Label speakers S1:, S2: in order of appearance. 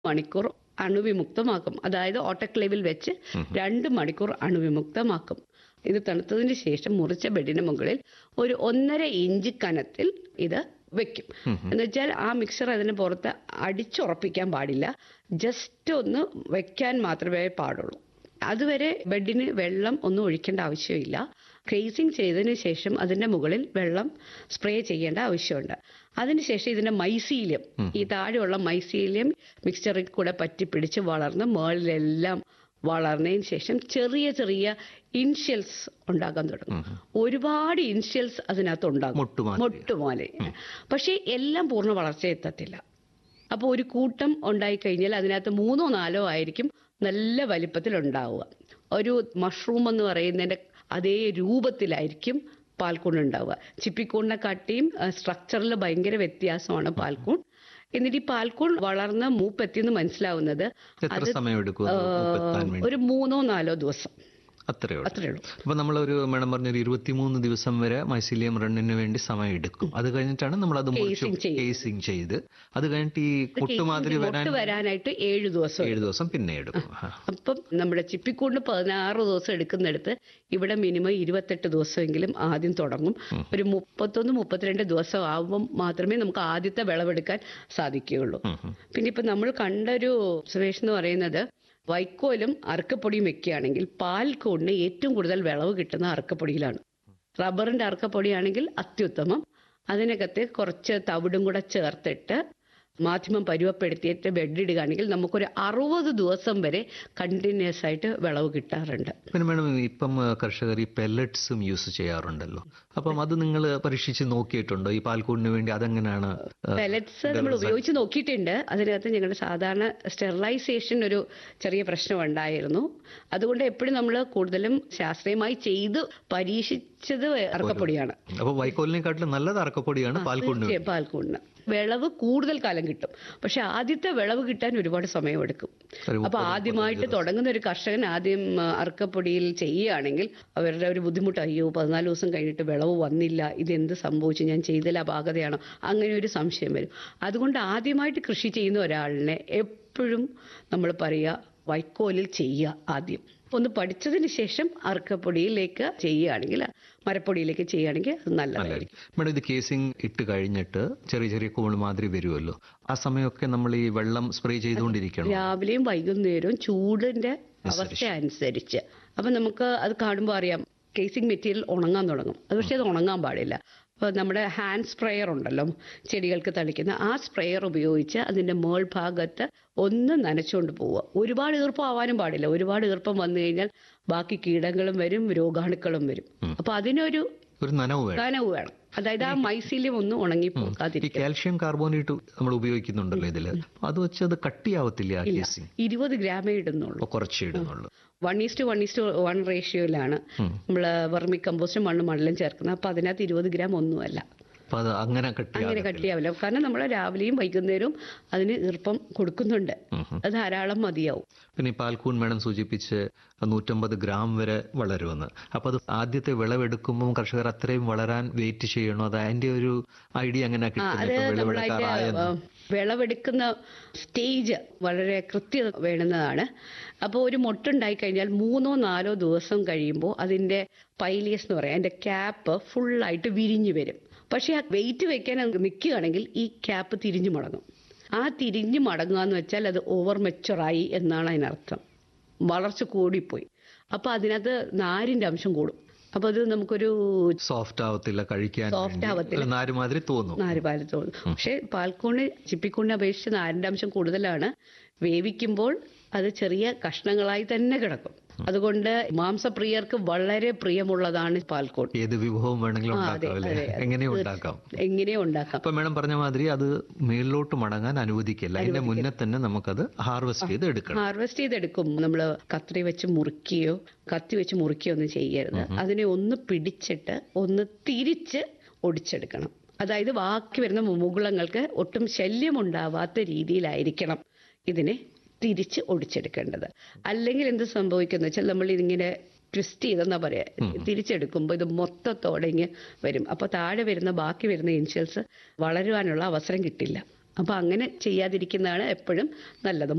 S1: മണിക്കൂർ അണുവിമുക്തമാക്കും അതായത് ഓട്ടോക്ലേവിൽ വെച്ച് രണ്ട് മണിക്കൂർ അണുവിമുക്തമാക്കും ഇത് തണുത്തതിന് ശേഷം മുറിച്ച ബെഡിന് മുകളിൽ ഒരു ഒന്നര ഇഞ്ച് കനത്തിൽ ഇത് വെക്കും എന്ന് വെച്ചാൽ ആ മിക്സർ അതിന് പുറത്ത് അടിച്ചുറപ്പിക്കാൻ പാടില്ല ജസ്റ്റ് ഒന്ന് വെക്കാൻ മാത്രമേ പാടുള്ളൂ അതുവരെ ബെഡിന് വെള്ളം ഒന്നും ഒഴിക്കേണ്ട ആവശ്യമില്ല ക്രേസിങ് ചെയ്തതിന് ശേഷം അതിന്റെ മുകളിൽ വെള്ളം സ്പ്രേ ചെയ്യേണ്ട ആവശ്യമുണ്ട് അതിനുശേഷം ഇതിന്റെ മൈസീലിയം ഈ താഴെയുള്ള മൈസീലിയം മിക്സ്ചറിൽ കൂടെ പറ്റി പിടിച്ച് വളർന്ന് മേളിലെല്ലാം വളർന്നതിന് ശേഷം ചെറിയ ചെറിയ ഇൻഷ്യൽസ് ഉണ്ടാക്കാൻ തുടങ്ങും ഒരുപാട് ഇൻഷ്യൽസ് അതിനകത്ത് ഉണ്ടാകും
S2: മുട്ടുമാതിരി.
S1: മുട്ടുപോലെ പക്ഷേ എല്ലാം പൂർണ്ണ വളർച്ച എത്തത്തില്ല അപ്പോൾ ഒരു കൂട്ടം ഉണ്ടായിക്കഴിഞ്ഞാൽ അതിനകത്ത് മൂന്നോ നാലോ ആയിരിക്കും നല്ല വലിപ്പത്തിൽ ഉണ്ടാവുക ഒരു മഷ്റൂം എന്ന് പറയുന്നതിന്റെ അതേ രൂപത്തിലായിരിക്കും പാൽക്കൂൺ ഉണ്ടാവുക ചിപ്പിക്കൂണിനെ കാട്ടിയും സ്ട്രക്ചറിൽ ഭയങ്കര വ്യത്യാസമാണ് പാൽക്കൂൺ എന്നിട്ട് ഈ പാൽക്കൂൺ വളർന്ന് മൂപ്പെത്തിയെന്ന് മനസ്സിലാവുന്നത്
S2: എത്ര സമയം എടുക്കും അത് മൂപ്പെത്താൻ വേണ്ടി
S1: ഒരു മൂന്നോ നാലോ ദിവസം
S2: അത്രേ ഉള്ളൂ
S1: അത്രേ ഉള്ളൂ
S2: അപ്പൊ നമ്മളൊരു മേഡം പറഞ്ഞൊരു ഇരുപത്തിമൂന്ന് ദിവസം വരെ മൈസീലിയം റണ്ണിന് വേണ്ടി സമയം എടുക്കും അത് കഴിഞ്ഞിട്ടാണ് നമ്മൾ അത്
S1: Casing ചെയ്യും.
S2: കേസിങ് ചെയ്ത് അത് കഴിഞ്ഞിട്ട് ഈ കുട്ടുമാതിരി വരാൻ
S1: മുട്ട് വരാനായിട്ട് ഏഴ് ദിവസം
S2: ഏഴ് ദിവസം പിന്നെ എടുക്കും ആ.
S1: അപ്പം നമ്മുടെ ചിപ്പിക്കൂണ്ട് പതിനാറ് ദിവസം എടുക്കുന്നിടത്ത് ഇവിടെ മിനിമം ഇരുപത്തെട്ട് ദിവസമെങ്കിലും ആദ്യം തുടങ്ങും ഒരു മുപ്പത്തൊന്ന് മുപ്പത്തിരണ്ട് ദിവസം ആവുമ്പം മാത്രമേ നമുക്ക് ആദ്യത്തെ വിളവെടുക്കാൻ സാധിക്കുകയുള്ളൂ പിന്നെ ഇപ്പൊ നമ്മൾ കണ്ടൊരു ഒബ്സർവേഷൻ എന്ന് പറയുന്നത് വൈക്കോലും അറക്കപ്പൊടിയും വെക്കുകയാണെങ്കിൽ പാൽക്കൂടിന് ഏറ്റവും കൂടുതൽ വിളവ് കിട്ടുന്ന അറക്കപ്പൊടിയിലാണ് റബ്ബറിന്റെ അറക്കപ്പൊടിയാണെങ്കിൽ അത്യുത്തമം അതിനകത്ത് കുറച്ച് തവിടും കൂടെ ചേർത്തിട്ട് മാധ്യമം പരുവപ്പെടുത്തിയിട്ട് ബെഡിടുകയാണെങ്കിൽ നമുക്കൊരു അറുപത് ദിവസം വരെ കണ്ടിന്യൂസ് ആയിട്ട് വിളവ് കിട്ടാറുണ്ട്
S2: പിന്നെ മേഡം ഇപ്പം ആ, കർഷകർ ഈ പെല്ലറ്റ്സും യൂസ് ചെയ്യാറുണ്ടല്ലോ അപ്പം അത് നിങ്ങൾ പരീക്ഷിച്ച് നോക്കിയിട്ടുണ്ടോ ഈ പാൽക്കൂടിന് വേണ്ടി അതെങ്ങനെയാണ് ആ,
S1: പെലറ്റ്സ് നമ്മൾ ഉപയോഗിച്ച് നോക്കിയിട്ടുണ്ട് അതിനകത്ത് ഞങ്ങളുടെ സാധാരണ സ്റ്റെറിലൈസേഷൻ ഒരു ചെറിയ പ്രശ്നം ഉണ്ടായിരുന്നു അതുകൊണ്ട് എപ്പോഴും നമ്മൾ കൂടുതലും ശാസ്ത്രീയമായി ചെയ്ത് പരീക്ഷിച്ചത് അറക്കപ്പൊടിയാണ്
S2: അപ്പൊ വൈക്കോലിനെക്കാട്ടിലും നല്ലത് അറക്കപ്പൊടിയാണ് പാൽക്കൂടിന് വേണ്ടി.
S1: തീർച്ചയായും പാൽക്കൂടിന് വിളവ് കൂടുതൽ കാലം കിട്ടും പക്ഷെ ആദ്യത്തെ വിളവ് കിട്ടാൻ ഒരുപാട് സമയമെടുക്കും
S2: ഒരു
S1: അപ്പൊ ആദ്യമായിട്ട് തുടങ്ങുന്ന ഒരു കർഷകൻ ആദ്യം ആ, അറക്കപ്പൊടിയിൽ ചെയ്യുകയാണെങ്കിൽ അവരുടെ ഒരു ബുദ്ധിമുട്ട് അയ്യോ പതിനാല് ദിവസം കഴിഞ്ഞിട്ട് വിളവ് വന്നില്ല ഇതെന്ത് സംഭവിച്ചു ഞാൻ ചെയ്തതിൽ അപാകതയാണോ അങ്ങനെ ഒരു സംശയം വരും അതുകൊണ്ട് ആദ്യമായിട്ട് കൃഷി ചെയ്യുന്ന ഒരാളിനെ എപ്പോഴും നമ്മൾ പറയുക വൈക്കോലിൽ ചെയ്യുക ആദ്യം ഒന്ന് പഠിച്ചതിന് ശേഷം അറക്കപ്പൊടിയിലേക്ക് ചെയ്യുകയാണെങ്കിൽ മരപ്പൊടിയിലേക്ക് ചെയ്യുകയാണെങ്കിൽ അത് നല്ലതായിരിക്കും
S2: മേഡം ഇത് കേസിംഗ് ഇട്ട് കഴിഞ്ഞിട്ട് ചെറിയ ചെറിയ കൂണ് മാതിരി വരുമല്ലോ ആ സമയമൊക്കെ നമ്മൾ ഈ വെള്ളം സ്പ്രേ ചെയ്തുകൊണ്ടിരിക്കണം
S1: രാവിലെയും വൈകുന്നേരവും ചൂടിന്റെ അവസ്ഥ അനുസരിച്ച് അപ്പൊ നമുക്ക് അത് കാണുമ്പോൾ അറിയാം കേസിംഗ് മെറ്റീരിയൽ ഉണങ്ങാൻ തുടങ്ങും അത് പക്ഷേ അത് ഉണങ്ങാൻ പാടില്ല അപ്പോൾ നമ്മുടെ ഹാൻഡ് സ്പ്രെയർ ഉണ്ടല്ലോ ചെടികൾക്ക് തളിക്കുന്ന ആ സ്പ്രെയർ ഉപയോഗിച്ച് അതിന്റെ മേൾ ഭാഗത്ത് ഒന്ന് നനച്ചുകൊണ്ട് പോവുക ഒരുപാട് ഈർപ്പം ആവാനും പാടില്ല ഒരുപാട് ഈർപ്പം വന്നു കഴിഞ്ഞാൽ ബാക്കി കീടങ്ങളും വരും രോഗാണുക്കളും വരും അപ്പൊ അതിനൊരു
S2: ഒരു നനവ് വേണം
S1: കനവ് വേണം അതായത് ആ മൈസീലിയം ഒന്നും
S2: ഈ
S1: ഉണങ്ങിപ്പോകാതിരിക്കും
S2: കാൽഷ്യം കാർബോണേറ്റ് നമ്മൾ ഉപയോഗിക്കുന്നുണ്ടല്ലോ ഇതില് അത് വെച്ച് അത് കട്ടിയാവത്തില്ല ആ കേസിംഗ്
S1: ഇരുപത് ഗ്രാമേ ഇടുന്നുള്ളൂ
S2: അപ്പൊ കുറച്ച് ഇടുന്നുള്ളൂ
S1: one is to one is to one റേഷ്യോയിലാണ് നമ്മൾ വെർമി കമ്പോസ്റ്റും മണ്ണും മണലും ചേർക്കുന്നത് അപ്പൊ അതിനകത്ത് ഇരുപത് ഗ്രാം ഒന്നുമല്ല
S2: അപ്പൊ അത് അങ്ങനെ
S1: അങ്ങനെ
S2: കട്ടിയാകും
S1: കട്ടിയാവില്ല കാരണം നമ്മൾ രാവിലെയും വൈകുന്നേരവും അതിന് ഈർപ്പം കൊടുക്കുന്നുണ്ട് അത് ധാരാളം മതിയാവും
S2: പിന്നെ ഈ പാൽക്കൂൺ മേഡം സൂചിപ്പിച്ച് നൂറ്റമ്പത് ഗ്രാം വരെ വളരുമെന്ന് അപ്പൊ അത് ആദ്യത്തെ വിളവെടുക്കുമ്പോൾ കർഷകർ അത്രയും വളരാൻ വെയിറ്റ് ചെയ്യണോ അത് അതിന്റെ ഒരു ഐഡിയ എങ്ങനെ
S1: ആ,
S2: കിട്ടുന്നത്
S1: അത്
S2: ഇപ്പൊ
S1: നമ്മളതിന്റെ
S2: വിളവെടുക്കാറായെന്ന്
S1: ആ, വിളവെടുക്കുന്ന സ്റ്റേജ് വളരെ കൃത്യത വേണ്ടുന്നതാണ് അപ്പോൾ ഒരു മൊട്ടുണ്ടായി കഴിഞ്ഞാൽ മൂന്നോ നാലോ ദിവസം കഴിയുമ്പോൾ അതിന്റെ പൈലിയസ് എന്ന് പറയാം അതിന്റെ ക്യാപ്പ് ഫുള്ളായിട്ട് വിരിഞ്ഞു വരും പക്ഷെ ആ വെയിറ്റ് വെക്കാൻ നിൽക്കുകയാണെങ്കിൽ ഈ ക്യാപ്പ് തിരിഞ്ഞു മടങ്ങും ആ തിരിഞ്ഞു മടങ്ങുക എന്ന് വെച്ചാൽ അത് ഓവർ മെച്ചുറായി എന്നാണ് അതിനർത്ഥം വളർച്ച കൂടിപ്പോയി അപ്പൊ അതിനകത്ത് നാരിന്റെ അംശം കൂടും അപ്പൊ അത് നമുക്കൊരു
S2: സോഫ്റ്റ് ആവത്തില്ല കഴിക്കാൻ
S1: Soft
S2: വേണ്ടി.
S1: ആവത്തില്ല.
S2: അല്ല, നാര് മാതിരി തോന്നും
S1: നാര് പാല് തോന്നും പക്ഷെ പാൽക്കൂണ് ചിപ്പിക്കൂണിനെ അപേക്ഷിച്ച് നാരിന്റെ അംശം കൂടുതലാണ് വേവിക്കുമ്പോൾ അത് ചെറിയ കഷ്ണങ്ങളായി തന്നെ കിടക്കും അതുകൊണ്ട് മാംസപ്രിയർക്ക് വളരെ പ്രിയമുള്ളതാണ് പാൽക്കൂൺ
S2: ഏത് വിഭവം വേണമെങ്കിലും
S1: ആ, അതെ,
S2: ഉണ്ടാക്കാം അല്ലേ
S1: അതെ, അതെ.
S2: എങ്ങനെയും ഉണ്ടാക്കാം
S1: എങ്ങനെയും ഉണ്ടാക്കാം
S2: അപ്പൊ മേഡം പറഞ്ഞ മാതിരി അത് മേളിലോട്ട് മടങ്ങാൻ അനുവദിക്കില്ല അതിന്റെ മുന്നേ തന്നെ നമുക്കത് ഹാർവെസ്റ്റ് ചെയ്ത് എടുക്കണം
S1: ഹാർവെസ്റ്റ് ചെയ്തെടുക്കും നമ്മൾ കത്രി വെച്ച് മുറിക്കുകയോ കത്തി വെച്ച് മുറിക്കുകയോ ഒന്നും ചെയ്യരുത് അതിനെ ഒന്ന് പിടിച്ചിട്ട് ഒന്ന് തിരിച്ച് ഒടിച്ചെടുക്കണം അതായത് ബാക്കി വരുന്ന മുകുളങ്ങൾക്ക് ഒട്ടും ശല്യമുണ്ടാവാത്ത രീതിയിലായിരിക്കണം ഇതിനെ തിരിച്ച് ഒടിച്ചെടുക്കേണ്ടത് അല്ലെങ്കിൽ എന്ത് സംഭവിക്കുന്ന വെച്ചാൽ നമ്മൾ ഇതിങ്ങനെ ട്വിസ്റ്റ് ചെയ്തെന്നാ പറയാ തിരിച്ചെടുക്കുമ്പോൾ ഇത് മൊത്തത്തോടെ ഇങ്ങ് വരും അപ്പൊ താഴെ വരുന്ന ബാക്കി വരുന്ന ഇൻഷ്യൽസ് വളരുവാനുള്ള അവസരം കിട്ടില്ല അപ്പൊ അങ്ങനെ ചെയ്യാതിരിക്കുന്നതാണ് എപ്പോഴും നല്ലത്